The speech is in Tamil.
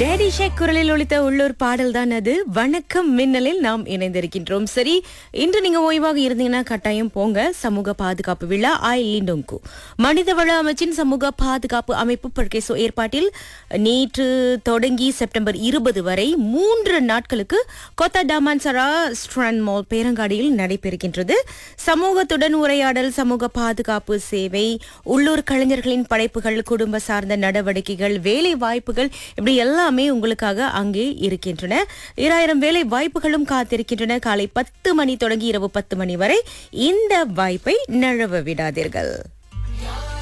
டேடி ஷேக் குரலில் ஒலித்த உள்ளூர் பாடல் தான் அது வணக்கம் மின்னலில் நாம் இணைந்திருக்கின்றோம் சரி இன்று நீங்க ஓய்வாக இருந்தீங்கன்னா கட்டாயம் போங்க சமூக பாதுகாப்பு விழா ஆய் லிண்டோங்கு மனிதவள அமைச்சின் சமூக பாதுகாப்பு அமைப்பு பர்கேசோ ஏற்பாட்டில் நேற்று தொடங்கி செப்டம்பர் இருபது வரை மூன்று நாட்களுக்கு கொத்தா டாமான்சரா ஸ்ட்ரான் மால் பேரங்காடியில் நடைபெறுகின்றது சமூகத்துடன் உரையாடல் சமூக பாதுகாப்பு சேவை உள்ளூர் கலைஞர்களின் படைப்புகள் குடும்ப சார்ந்த நடவடிக்கைகள் வேலை வாய்ப்புகள் இப்படி எல்லாமே உங்களுக்காக அங்கே இருக்கின்றன இராயிரம் வேலை வாய்ப்புகளும் காத்திருக்கின்றன காலை பத்து மணி தொடங்கி இரவு பத்து மணி வரை இந்த வாய்ப்பை நழுவ விடாதீர்கள்